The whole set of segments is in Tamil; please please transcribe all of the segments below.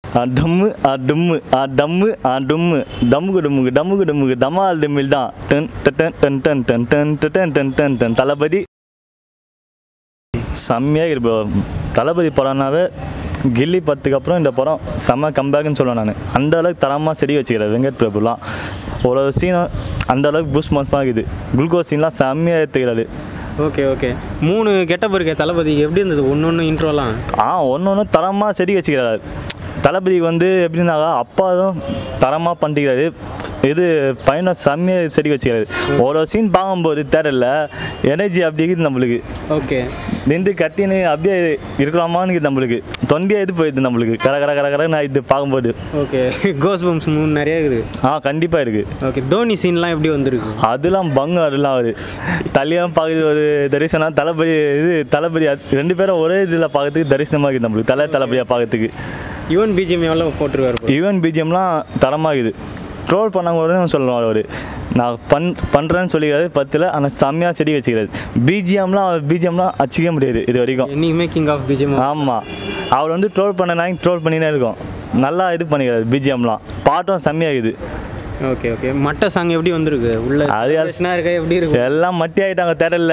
ஆ டம்மு ஆ டும்மு ஆ டம்மு ஆ டும்மு டம்முக்கு டும்முக்கு டம்முக்கு டும்முக்கு டமால் திமில் தான் டன் டன் டன் டன் டன் டன் டன் டன் டன் டன் தளபதி செம்மையாக இருக்கு bro. தளபதி படம்னாவே கில்லி பத்துக்கு அப்புறம் இந்த படம் செம்ம கம்பேக்னு சொல்லுவேன் நான் அந்த அளவுக்கு தரமாக செடி வச்சுக்கிறேன் வெங்கட் பிரபுலாம் ஒரு சீனும் அந்த அளவுக்கு பூஸ்ட் மஸ்மாக இருக்குது குளுக்கோஸ் சீன்லாம் செம்மையாக ஏற்றுக்கிறாரு ஓகே ஓகே மூணு கெட்டப் இருக்க தளபதி எப்படி இருந்தது ஒன்று ஒன்று இன்ட்ரோலாம் ஆ ஒன்று ஒன்று தரமாக செடி வச்சுக்கிறாரு தளபதிக்கு வந்து எப்படின்னாக்கா அப்பாவும் தரமாக பண்ணிக்கிறாரு இது பையனை செம்மையாக செடி வச்சுக்கிறாரு ஒரு சீன் பார்க்கும்போது தேடல எனர்ஜி அப்படி இருக்குது நம்மளுக்கு ஓகே நின்று கத்தின்னு அப்படியே இருக்கலாமான்னு இருக்குது நம்மளுக்கு தொண்டியாக இது போயிடுது நம்மளுக்கு கர கர கர கர நான் இது பார்க்கும்போது ஓகே கோஸ் பம்ப்ஸ் மூணு நிறைய இருக்குது ஆ கண்டிப்பாக இருக்குது ஓகே தோனி சீன்லாம் எப்படி வந்திருக்கு அதெல்லாம் பங்கு அதெல்லாம் அவர் தலியாக பார்க்குறது ஒரு தரிசனம் தளபதி இது தளபதி அது- ரெண்டு பேரும் ஒரே இதில் பார்க்கறதுக்கு தரிசனமாக இருக்குது நம்மளுக்கு தலை தளபதியாக பார்க்கறதுக்கு யுவன் பிஜிஎம் எவ்வளோ போட்டிருக்காரு bro? ஈவன் பிஜிஎம்லாம் தரமாகுது ட்ரோல் பண்ணவங்க சொல்லுவார் அவர் நான் பண் பண்ணுறேன்னு சொல்லிக்கிறாரு பத்தில் ஆனால் செம்மையாக செடி வச்சுக்கிறாரு பிஜிஎம்லாம் பிஜிஎம்லாம் அச்சிக்க முடியாது இது வரைக்கும் என்னைக்குமே கிங் ஆஃப் பிஜிஎம் ஆமாம் அவர் வந்து ட்ரோல் பண்ண நாய் ட்ரோல் பண்ணினே இருக்கும் நல்லா இது பண்ணிக்கிறாரு பிஜிஎம்லாம் பாட்டும் செம்மையாகுது ஓகே ஓகே மட்ட சாங் எப்படி வந்திருக்கு உள்ள அது யார்- celebration-ஆ இருக்கா எப்படி இருக்கு எல்லாம் மட்டி ஆகிட்டாங்க தேடல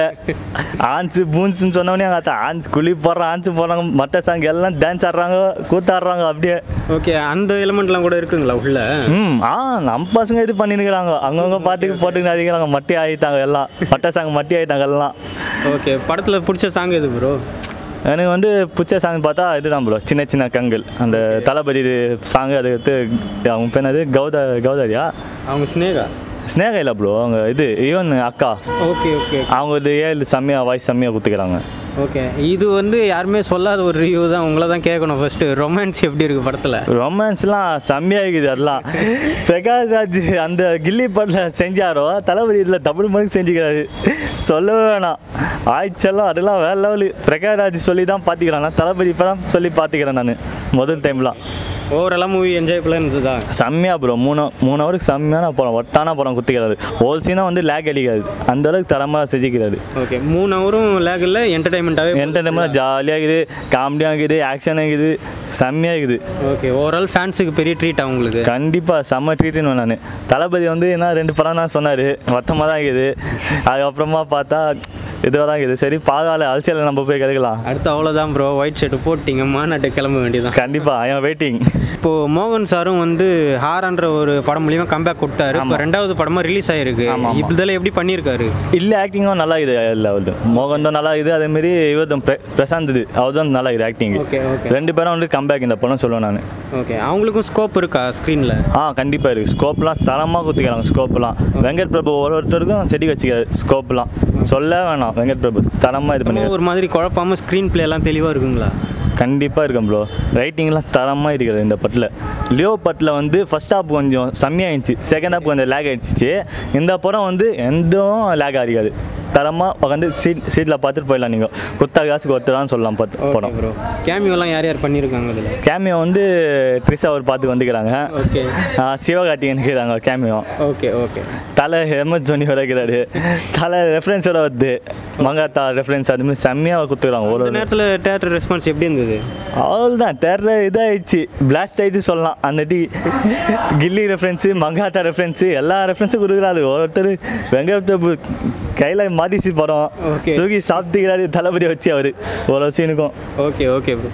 ஆன்ஸு பூன்ஸுன்னு சொன்னோடனே அங்கே ஆன்ஸ் குழி போடுறான் ஆன்ஸு போடுறாங்க மட்டை சாங் எல்லாம் டான்ஸ் ஆடுறாங்க கூத்தாடுறாங்க அப்படியே ஓகே அந்த எலிமெண்ட்லாம் கூட இருக்குங்களா உள்ள ம் ஆ நம்ம பசங்க இது பண்ணினுக்கிறாங்க அங்கங்க பாட்டுக்கு போட்டுக்கிட்டு அடிக்கிறாங்க மட்டி ஆகிட்டாங்க எல்லாம் மட்டை சாங் மட்டி ஆகிட்டாங்க எல்லாம் ஓகே படத்தில் பிடிச்ச சாங் எது ப்ரோ எனக்கு வந்து பிடிச்ச சாங் பார்த்தா இதுதான் ப்ரோ சின்ன சின்ன கண்கள் அந்த தளபதி சாங் அது வந்து அவங்க பேர் என்னது கௌத கௌதரியா அவங்க ஸ்னேகா ஸ்னேகா இல்லை ப்ரோ அவங்க இது ஈவன் அக்கா ஓகே ஓகே அவங்க இது ஏழு செம்மையாக வாய்ஸ் செம்மையாக கொடுத்துக்கிறாங்க ஓகே இது வந்து யாருமே சொல்லாத ஒரு ரிவ்யூ தான் உங்களை தான் கேட்கணும் ஃபர்ஸ்ட்டு ரொமான்ஸ் எப்படி இருக்கு படத்தில் ரொமான்ஸ்லாம் செம்மையாக இருக்குது அதெல்லாம் பிரகாஷ் ராஜ் அந்த கில்லி படத்தில் செஞ்சாரோ தளபதி இதில் டபுள் மணிக்கு செஞ்சுக்கிறாரு சொல்லவே வேணாம் ஆய்ச்சலும் அதெல்லாம் வேற லெவலு பிரகாஷ் ராஜ் சொல்லி தான் பார்த்துக்கிறேன் நான் தளபதி இப்போ தான் சொல்லி பார்த்துக்கிறேன் நான் முதல் டைம்லாம் ஓவராலாக மூவி என்ஜாய் பண்ணலாம் இருந்ததா செம்மையாக ப்ரோ மூணு மூணு ஹவருக்கு செம்மையான படம் ஒட்டான படம் குத்திக்கிறாரு ஒரு சீனாக வந்து லேக் அடிக்காது அந்த அளவுக்கு தரமாக செஞ்சுக்கிறாரு ஓகே மூணு ஹவரும் லேக் இல்லை என்டர்டைன்மெண்ட்டாகவே என்டர்டைன்மெண்ட் ஜாலியாக இருக்குது காமெடியாக இருக்குது ஆக்ஷனாக இருக்குது செம்மையாக இருக்குது ஓகே ஓவரால் ஃபேன்ஸுக்கு பெரிய ட்ரீட் உங்களுக்கு கண்டிப்பாக செம்ம ட்ரீட்டுன்னு நான் தளபதி வந்து என்ன ரெண்டு படம் தான் சொன்னார் மொத்தமாக தான் இருக்குது அதுக்கப்புறமா பார்த்தா இதுவாக தான் இருக்குது சரி பாதாள அரசியலில் நம்ம போய் கற்றுக்கலாம் அடுத்து அவ்வளோதான் ப்ரோ ஒயிட் ஷர்ட் போட்டிங்க மாநாட்டு கிளம்ப வேண்டியதான் கண்டிப்பாக ஐ வெயிட்டிங் இப்போது மோகன் சாரும் வந்து ஹாரன்ற ஒரு படம் மூலியமாக கம்பேக் கொடுத்தாரு இப்போ ரெண்டாவது படமாக ரிலீஸ் ஆயிருக்கு ஆமா, ஆமா. இதில் எப்படி பண்ணியிருக்காரு இல்லை ஆக்டிங்கும் நல்லா இருக்குது இல்லை அவரு மோகன் தான் நல்லா இருக்குது அதேமாரி இவர் தான் பிர- பிரசாந்த் இது அவர் தான் நல்லா இருக்குது ஆக்டிங் ஓகே ஓகே ரெண்டு பேரும் வந்து கம்பேக் இந்த படம் சொல்லுவேன் நான் ஓகே அவங்களுக்கும் ஸ்கோப் இருக்கா ஸ்க்ரீனில் ஆ கண்டிப்பாக இருக்குது ஸ்கோப்லாம் தரமாக குத்திக்கிறாங்க ஸ்கோப்லாம் வெங்கட் பிரபு ஒரு ஒருத்தருக்கும் செடி வச்சுக்கிறாரு ஸ்கோப்லாம் சொல்ல வேணாம் வெங்கட் பிரபு தரமாக இது பண்ணி ஒரு மாதிரி குழப்பாம ஸ்க்ரீன் பிளே எல்லாம் தெளிவாக இருக்குங்களா கண்டிப்பாக இருக்கும் ப்ரோ ரைட்டிங்லாம் தரமாக இருக்குது இந்த பட்டில் லியோ பட்டில் வந்து ஃபர்ஸ்ட் ஹாப் கொஞ்சம் செம்மையாக இருந்துச்சு செகண்ட் ஹாப் கொஞ்சம் லேக் ஆயிடுச்சு இந்த படம் வந்து எந்தவும் லேக் ஆகிக்காது தரமாக உட்காந்து சீட் சீட்டில் பார்த்துட்டு போயிடலாம் நீங்கள் குத்தா காசுக்கு ஒருத்தரான்னு சொல்லலாம் பத்து ஓகே படம் ப்ரோ கேமியோலாம் யார் யார் பண்ணியிருக்காங்க அதில் கேமியோ வந்து ட்ரிஷா அவர் பார்த்து வந்துக்கிறாங்க ஓகே சிவகார்த்திகேயன் இருக்கிறாங்க cameo okay okay Thala MS Dhoni வரைக்கிறாரு தலை ரெஃபரன்ஸ் வர வருது மங்காத்தா ரெஃபரன்ஸ் அதுமாதிரி செம்மையாக கொடுத்துக்கிறாங்க ஒரு ஒரு நேரத்தில் தேட்டர் ரெஸ்பான்ஸ் எப்படி இருந்தது அவ்வளோதான் தேட்டர் இதாகிடுச்சு பிளாஸ்ட் ஆயிடுச்சு சொல்லலாம் அந்த டி கில்லி ரெஃபரன்ஸு மங்காத்தா ரெஃபரன்ஸு எல்லா ரெஃபரன்ஸும் கொடுக்குறாரு ஒருத்தர் வெங்கட் கையில் மாட்டிச்சு படம் Okay. தூக்கி சாப்பிட்டுக்கிறாரு தளபதி வச்சு அவர் ஒரு சீனுக்கும் ஓகே ஓகே ப்ரோ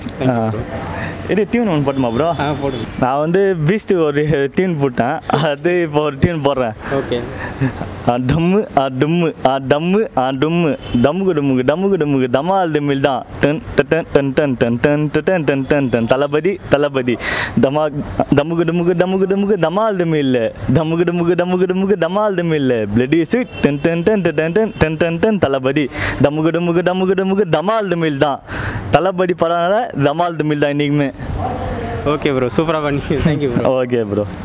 இது டியூன் ஒன்று போட்டுமா ப்ரோ ஆ போடுங்க நான் வந்து பீஸ்ட்டு ஒரு டியூன் போட்டேன் அது இப்போ ஒரு டியூன் போடுறேன் ஓகே ஆ டம்மு ஆ டும்மு ஆ டம்மு ஆ டும்மு டம்முக்கு டும்முக்கு டம்முக்கு டும்முக்கு டமால் திமில் தான் டன் டன் டன் டன் டன் டன் டன் டன் டன் டன் தளபதி தளபதி தமா டம்முக்கு டும்முக்கு டம்முக்கு டும்முக்கு தமால் திமில் டம்முக்கு டும்முக்கு டம்முக்கு டும்முக்கு டமால் திமில் பிளடி ஸ்வீட் டன் டன் டன் டன் டன் டன் டன் டன் தளபதி டம்முக்கு டும்முக்கு டம்முக்கு டும்முக்கு டமால் திமில் தான் தளபதி பரவாயில்ல தமால் திமில் தான் இன்றைக்குமே ஓகே ப்ரோ சூப்பராக பண்ணி தேங்க்யூ ப்ரோ ஓகே ப்ரோ